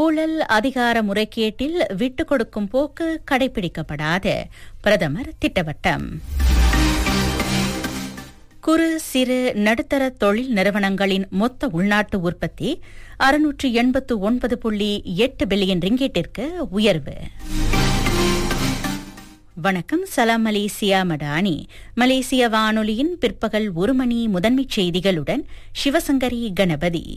ஊழல் அதிகார முறைகேட்டில் விட்டுக் கொடுக்கும் போக்கு கடைபிடிக்கப்படாத பிரதமர் திட்டவட்டம் குறு சிறு நடுத்தர தொழில் நிறுவனங்களின் மொத்த உள்நாட்டு உற்பத்தி அறுநூற்று எண்பத்து ஒன்பது புள்ளி எட்டு பில்லியன் ரிங்கேட்டிற்கு உயர்வு வணக்கம் சலாம் மலேசியா மடானி மலேசிய வானொலியின் பிற்பகல் ஒரு மணி முதன்மைச் செய்திகளுடன் சிவசங்கரி கணபதி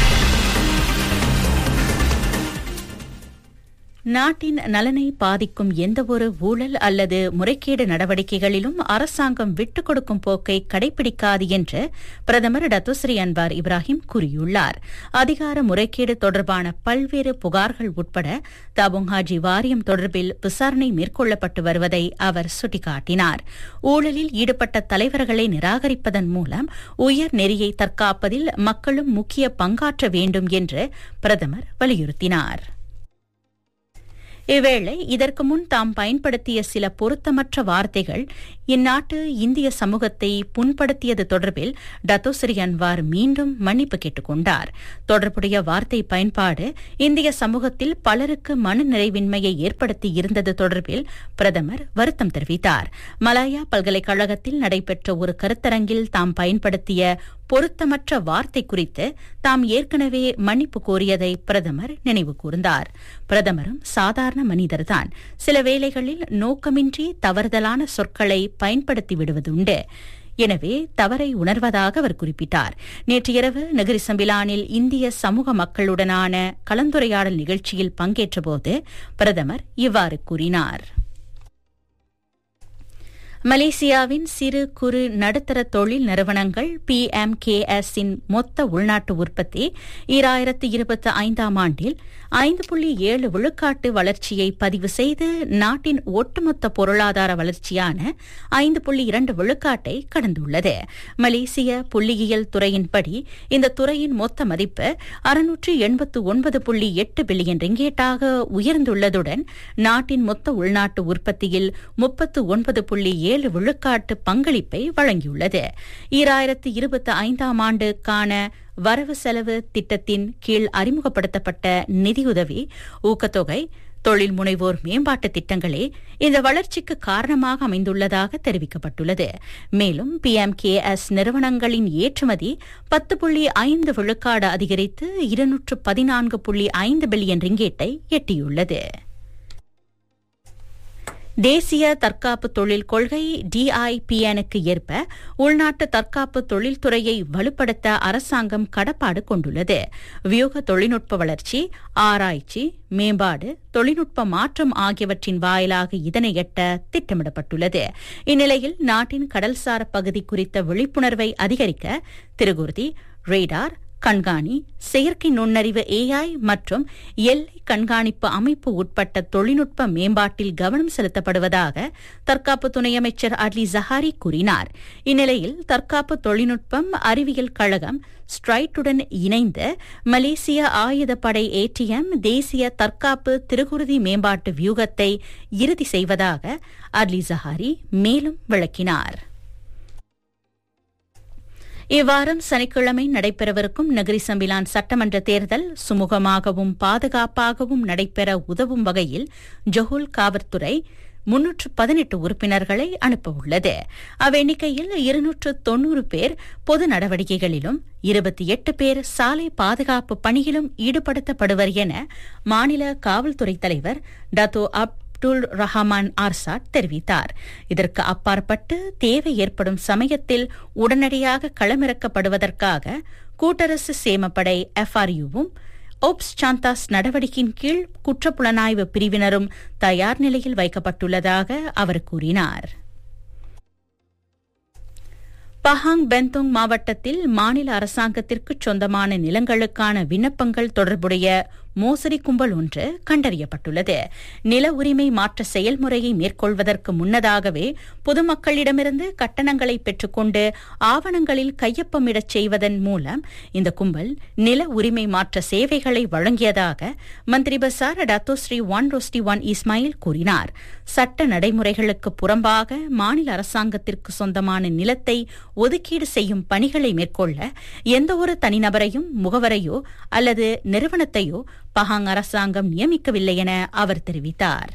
நாட்டின் நலனை பாதிக்கும் எந்தவொரு ஊழல் அல்லது முறைகேடு நடவடிக்கைகளிலும் அரசாங்கம் விட்டுக் கொடுக்கும் போக்கை கடைபிடிக்காது என்று பிரதமர் டத்துஸ்ரீ அன்வார் இப்ராஹிம் கூறியுள்ளார் அதிகார முறைகேடு தொடர்பான பல்வேறு புகார்கள் உட்பட தபுங்ஹாஜி வாரியம் தொடர்பில் விசாரணை மேற்கொள்ளப்பட்டு வருவதை அவர் சுட்டிக்காட்டினார் ஊழலில் ஈடுபட்ட தலைவர்களை நிராகரிப்பதன் மூலம் உயர் நெறியை தற்காப்பதில் மக்களும் முக்கிய பங்காற்ற வேண்டும் என்று பிரதமர் வலியுறுத்தினார் இவ்வேளை இதற்கு முன் தாம் பயன்படுத்திய சில பொருத்தமற்ற வார்த்தைகள் இந்நாட்டு இந்திய சமூகத்தை புண்படுத்தியது தொடர்பில் டத்தோஸ்ரீ அன்வார் மீண்டும் மன்னிப்பு கேட்டுக் கொண்டார் தொடர்புடைய வார்த்தை பயன்பாடு இந்திய சமூகத்தில் பலருக்கு மன நிறைவின்மையை ஏற்படுத்தி இருந்தது தொடர்பில் பிரதமர் வருத்தம் தெரிவித்தார் மலாயா பல்கலைக்கழகத்தில் நடைபெற்ற ஒரு கருத்தரங்கில் தாம் பயன்படுத்திய பொருத்தமற்ற வார்த்தை குறித்து தாம் ஏற்கனவே மன்னிப்பு கோரியதை பிரதமர் நினைவு கூர்ந்தார் பிரதமரும் சாதாரண மனிதர்தான் சில வேளைகளில் நோக்கமின்றி தவறுதலான சொற்களை பயன்படுத்தி விடுவதுண்டு எனவே தவறை உணர்வதாக அவர் குறிப்பிட்டார் நேற்று இரவு நகரி சம்பிலானில் இந்திய சமூக மக்களுடனான கலந்துரையாடல் நிகழ்ச்சியில் பங்கேற்றபோது பிரதமர் இவ்வாறு கூறினார் மலேசியாவின் சிறு குறு நடுத்தர தொழில் நிறுவனங்கள் பி எம் கே எஸ் இன் மொத்த உள்நாட்டு உற்பத்தி ஈராயிரத்து இருபத்தி ஐந்தாம் ஆண்டில் ஐந்து புள்ளி ஏழு விழுக்காட்டு வளர்ச்சியை பதிவு செய்து நாட்டின் ஒட்டுமொத்த பொருளாதார வளர்ச்சியான ஐந்து புள்ளி இரண்டு விழுக்காட்டை கடந்துள்ளது மலேசிய புள்ளியியல் துறையின்படி இந்த துறையின் மொத்த மதிப்பு அறுநூற்று எண்பத்து ஒன்பது புள்ளி எட்டு பில்லியன் ரிங்கேட்டாக உயர்ந்துள்ளதுடன் நாட்டின் மொத்த உள்நாட்டு உற்பத்தியில் முப்பத்து ஒன்பது புள்ளி ஏழு விழுக்காட்டு பங்களிப்பை வழங்கியுள்ளது ஈராயிரத்து இருபத்தி ஐந்தாம் ஆண்டுக்கான வரவு செலவு திட்டத்தின் கீழ் அறிமுகப்படுத்தப்பட்ட நிதியுதவி ஊக்கத்தொகை தொழில் முனைவோர் மேம்பாட்டு திட்டங்களே இந்த வளர்ச்சிக்கு காரணமாக அமைந்துள்ளதாக தெரிவிக்கப்பட்டுள்ளது மேலும் பி எம் கே எஸ் நிறுவனங்களின் ஏற்றுமதி பத்து புள்ளி ஐந்து விழுக்காடு அதிகரித்து இருநூற்று பதினான்கு புள்ளி ஐந்து பில்லியன் ரிங்கேட்டை எட்டியுள்ளது தேசிய தற்காப்பு தொழில் கொள்கை டிஐபிஎனுக்கு ஏற்ப உள்நாட்டு தற்காப்பு தொழில்துறையை வலுப்படுத்த அரசாங்கம் கடப்பாடு கொண்டுள்ளது வியூக தொழில்நுட்ப வளர்ச்சி ஆராய்ச்சி மேம்பாடு தொழில்நுட்ப மாற்றம் ஆகியவற்றின் வாயிலாக இதனை எட்ட திட்டமிடப்பட்டுள்ளது இந்நிலையில் நாட்டின் கடல்சார் பகுதி குறித்த விழிப்புணர்வை அதிகரிக்க திருகுர்தி ரேடார் கண்காணி செயற்கை நுண்ணறிவு ஏஐ மற்றும் எல்லை கண்காணிப்பு அமைப்பு உட்பட்ட தொழில்நுட்ப மேம்பாட்டில் கவனம் செலுத்தப்படுவதாக தற்காப்பு துணை அமைச்சர் அட்லி ஜஹாரி கூறினார் இந்நிலையில் தற்காப்பு தொழில்நுட்பம் அறிவியல் கழகம் ஸ்ட்ரைட்டுடன் இணைந்து மலேசிய ஆயுதப்படை ஏடிஎம் தேசிய தற்காப்பு திருகுருதி மேம்பாட்டு வியூகத்தை இறுதி செய்வதாக அட்லி ஜஹாரி மேலும் விளக்கினார் இவ்வாரம் சனிக்கிழமை நடைபெறவிருக்கும் நகரி சம்பிலான் சட்டமன்ற தேர்தல் சுமூகமாகவும் பாதுகாப்பாகவும் நடைபெற உதவும் வகையில் ஜொஹுல் காவல்துறை முன்னூற்று பதினெட்டு உறுப்பினர்களை அனுப்பவுள்ளது அவ்வெண்ணிக்கையில் இருநூற்று தொன்னூறு பேர் பொது நடவடிக்கைகளிலும் இருபத்தி எட்டு பேர் சாலை பாதுகாப்பு பணியிலும் ஈடுபடுத்தப்படுவர் என மாநில காவல்துறை தலைவர் டத்தோ அப் அப்துல் ரஹமான் ஆர்சாட் தெரிவித்தார் இதற்கு அப்பாற்பட்டு தேவை ஏற்படும் சமயத்தில் உடனடியாக களமிறக்கப்படுவதற்காக கூட்டரசு சேமப்படை எஃப்ஆர்யூவும் ஓப்ஸ் சாந்தாஸ் நடவடிக்கையின் கீழ் குற்றப்புலனாய்வு பிரிவினரும் தயார் நிலையில் வைக்கப்பட்டுள்ளதாக அவர் கூறினார் பஹாங் பெந்தோங் மாவட்டத்தில் மாநில அரசாங்கத்திற்கு சொந்தமான நிலங்களுக்கான விண்ணப்பங்கள் தொடர்புடைய மோசடி கும்பல் ஒன்று கண்டறியப்பட்டுள்ளது நில உரிமை மாற்ற செயல்முறையை மேற்கொள்வதற்கு முன்னதாகவே பொதுமக்களிடமிருந்து கட்டணங்களை பெற்றுக்கொண்டு ஆவணங்களில் கையொப்பமிடச் செய்வதன் மூலம் இந்த கும்பல் நில உரிமை மாற்ற சேவைகளை வழங்கியதாக மந்திரி பசார் Dato Sri Wan Rosdi Wan Ismail கூறினார் சட்ட நடைமுறைகளுக்கு புறம்பாக மாநில அரசாங்கத்திற்கு சொந்தமான நிலத்தை ஒதுக்கீடு செய்யும் பணிகளை மேற்கொள்ள எந்தவொரு தனிநபரையும் முகவரையோ அல்லது நிறுவனத்தையோ பஹாங் அரசாங்கம் நியமிக்கவில்லை என அவர் தெரிவித்தார்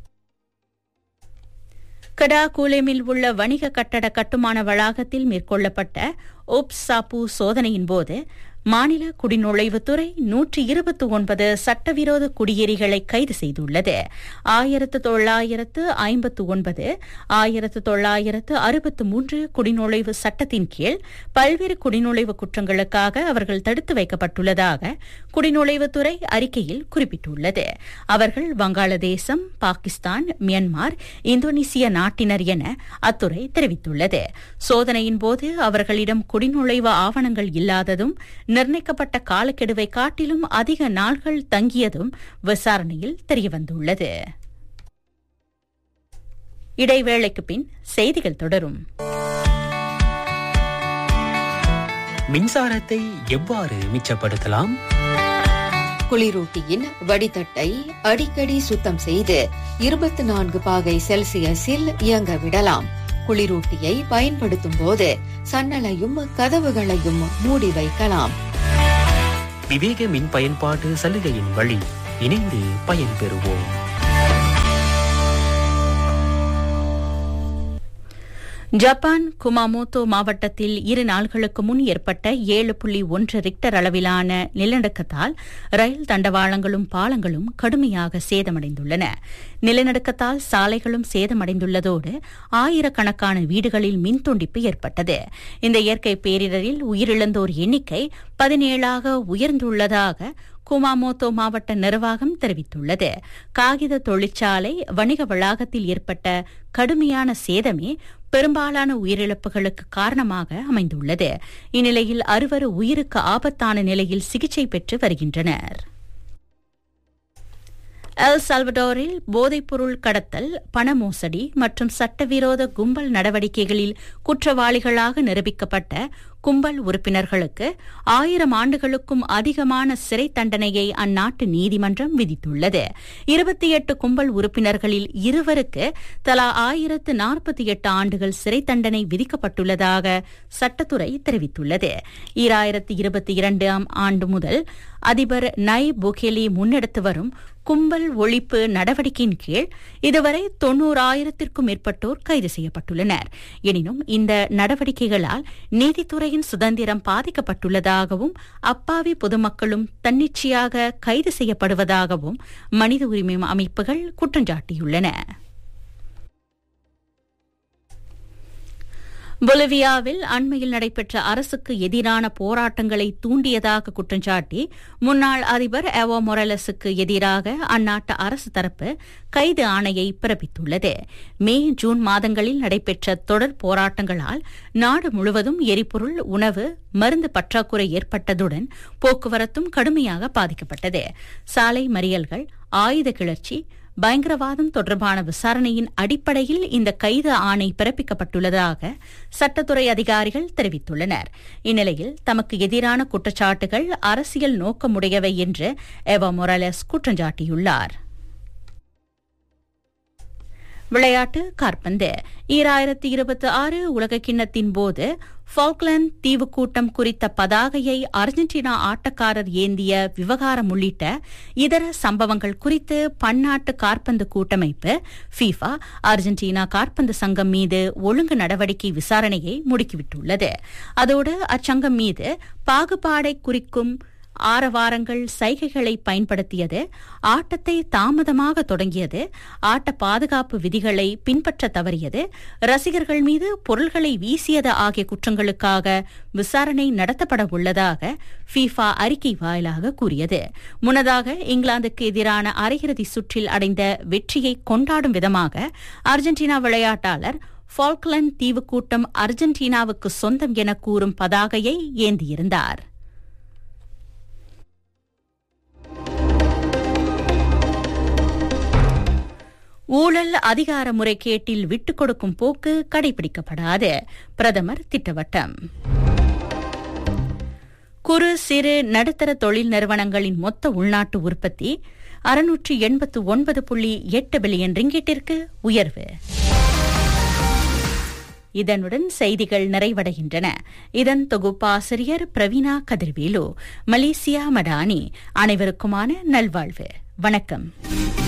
கடா கூலேமில் உள்ள வணிக கட்டட கட்டுமான வளாகத்தில் மேற்கொள்ளப்பட்ட ஓப்ஸ் சாப்பு சோதனையின் போது மாநில குடிநுழைவுத்துறை நூற்றி இருபத்தி ஒன்பது சட்டவிரோத குடியேறிகளை கைது செய்துள்ளது ஆயிரத்து தொள்ளாயிரத்து ஐம்பத்து ஒன்பது ஆயிரத்து தொள்ளாயிரத்து அறுபத்து மூன்று குடிநுழைவு சட்டத்தின் கீழ் பல்வேறு குடிநுழைவு குற்றங்களுக்காக அவர்கள் தடுத்து வைக்கப்பட்டுள்ளதாக குடிநுழைவுத்துறை அறிக்கையில் குறிப்பிட்டுள்ளது அவர்கள் வங்காளதேசம் பாகிஸ்தான் மியான்மர் இந்தோனேசிய நாட்டினர் என அத்துறை தெரிவித்துள்ளது சோதனையின் போது அவர்களிடம் குடிநுழைவு ஆவணங்கள் இல்லாததும் நிர்ணயிக்கப்பட்ட காலக்கெடுவை காட்டிலும் அதிக நாள்கள் தங்கியதும் விசாரணையில் தெரியவந்துள்ளது இடைவேளைக்கு பின் செய்திகள் தொடரும் மின்சாரத்தை எவ்வாறு மிச்சப்படுத்தலாம் குளிரூட்டியின் வடிதட்டை அடிக்கடி சுத்தம் செய்து இருபத்தி நான்கு பாகை செல்சியஸில் இயங்க விடலாம் குளிரூட்டியை பயன்படுத்தும் போது சன்னலையும் கதவுகளையும் மூடி வைக்கலாம் விவேக மின் பயன்பாட்டு சலுகையின் வழி இணைந்து பயன்பெறுவோம் ஜப்பான் குமாமோட்டோ மாவட்டத்தில் இரு நாள்களுக்கு முன் ஏற்பட்ட ஏழு புள்ளி ஒன்று ரிக்டர் அளவிலான நிலநடுக்கத்தால் ரயில் தண்டவாளங்களும் பாலங்களும் கடுமையாக சேதமடைந்துள்ளன நிலநடுக்கத்தால் சாலைகளும் சேதமடைந்துள்ளதோடு ஆயிரக்கணக்கான வீடுகளில் மின் துண்டிப்பு ஏற்பட்டது இந்த இயற்கை பேரிடரில் உயிரிழந்தோர் எண்ணிக்கை பதினேழாக உயர்ந்துள்ளதாக குமாமோட்டோ மாவட்ட நிர்வாகம் தெரிவித்துள்ளது காகித தொழிற்சாலை வணிக வளாகத்தில் ஏற்பட்ட கடுமையான சேதமே பெரும்பாலான உயிரிழப்புகளுக்கு காரணமாக அமைந்துள்ளது இந்நிலையில் அறுவர் உயிருக்கு ஆபத்தான நிலையில் சிகிச்சை பெற்று வருகின்றனர் எல் சால்வடோரில் போதைப்பொருள் கடத்தல் பண மோசடி மற்றும் சட்டவிரோத கும்பல் நடவடிக்கைகளில் குற்றவாளிகளாக நிரூபிக்கப்பட்ட கும்பல் உறுப்பினர்களுக்கு ஆயிரம் ஆண்டுகளுக்கும் அதிகமான சிறை தண்டனையை அந்நாட்டு நீதிமன்றம் விதித்துள்ளது இருபத்தி எட்டு கும்பல் உறுப்பினர்களில் இருவருக்கு தலா ஆயிரத்து நாற்பத்தி எட்டு ஆண்டுகள் சிறை தண்டனை விதிக்கப்பட்டுள்ளதாக சட்டத்துறை தெரிவித்துள்ளது ஈராயிரத்து இருபத்தி இரண்டாம் ஆண்டு முதல் அதிபர் நை புகேலி முன்னெடுத்து வரும் கும்பல் ஒழிப்பு நடவடிக்கையின் கீழ் இதுவரை தொன்னூறாயிரத்திற்கும் மேற்பட்டோர் கைது செய்யப்பட்டுள்ளனர் எனினும் இந்த நடவடிக்கைகளால் நீதித்துறையின் சுதந்திரம் பாதிக்கப்பட்டுள்ளதாகவும் அப்பாவி பொதுமக்களும் தன்னிச்சையாக கைது செய்யப்படுவதாகவும் மனித உரிமை அமைப்புகள் குற்றஞ்சாட்டியுள்ளன பொலிவியாவில் அண்மையில் நடைபெற்ற அரசுக்கு எதிரான போராட்டங்களை தூண்டியதாக குற்றஞ்சாட்டி முன்னாள் அதிபர் எவோ மொரலஸுக்கு எதிராக அந்நாட்டு அரசு தரப்பு கைது ஆணையை பிறப்பித்துள்ளது மே ஜூன் மாதங்களில் நடைபெற்ற தொடர் போராட்டங்களால் நாடு முழுவதும் எரிபொருள் உணவு மருந்து பற்றாக்குறை ஏற்பட்டதுடன் போக்குவரத்தும் கடுமையாக பாதிக்கப்பட்டது சாலை மறியல்கள் ஆயுத கிளர்ச்சி பயங்கரவாதம் தொடர்பான விசாரணையின் அடிப்படையில் இந்த கைது ஆணை பிறப்பிக்கப்பட்டுள்ளதாக சட்டத்துறை அதிகாரிகள் தெரிவித்துள்ளனர் இந்நிலையில் தமக்கு எதிரான குற்றச்சாட்டுகள் அரசியல் நோக்கமுடையவை என்று எவா மொரலஸ் குற்றஞ்சாட்டியுள்ளார் விளையாட்டு காற்பந்து ஈராயிரத்தி இருபத்தி ஆறு உலக கிண்ணத்தின் போது ஃபால்க்லாந்து தீவு கூட்டம் குறித்த பதாகையை அர்ஜென்டினா ஆட்டக்காரர் ஏந்திய விவகாரம் உள்ளிட்ட இதர சம்பவங்கள் குறித்து பன்னாட்டு காற்பந்து கூட்டமைப்பு ஃபீஃபா அர்ஜென்டினா காற்பந்து சங்கம் மீது ஒழுங்கு நடவடிக்கை விசாரணையை முடுக்கிவிட்டுள்ளது அதோடு அச்சங்கம் மீது பாகுபாடை குறிக்கும் ஆரவாரங்கள் சைகைகளை பயன்படுத்தியது ஆட்டத்தை தாமதமாக தொடங்கியது ஆட்ட பாதுகாப்பு விதிகளை பின்பற்ற தவறியது ரசிகர்கள் மீது பொருள்களை வீசியது ஆகிய குற்றங்களுக்காக விசாரணை நடத்தப்பட உள்ளதாக ஃபீஃபா அறிக்கை வாயிலாக கூறியது முன்னதாக இங்கிலாந்துக்கு எதிரான அரையிறுதி சுற்றில் அடைந்த வெற்றியை கொண்டாடும் விதமாக அர்ஜென்டினா விளையாட்டாளர் ஃபால்க்லாந்து தீவு கூட்டம் அர்ஜென்டினாவுக்கு சொந்தம் என கூறும் பதாகையை ஏந்தியிருந்தார் ஊழல் அதிகார முறைகேட்டில் விட்டுக் கொடுக்கும் போக்கு கடைபிடிக்கப்படாது பிரதமர் திட்டவட்டம் குறு சிறு நடுத்தர தொழில் நிறுவனங்களின் மொத்த உள்நாட்டு உற்பத்தி அறுநூற்றி எண்பத்து ஒன்பது புள்ளி எட்டு பில்லியன் ரிங்கிட்டிற்கு உயர்வு இதனுடன் செய்திகள் நிறைவடைகின்றன இதன் தொகுப்பாசிரியர் பிரவீனா கதிர்வேலு மலேசியா மடானி அனைவருக்குமான நல்வாழ்வு வணக்கம்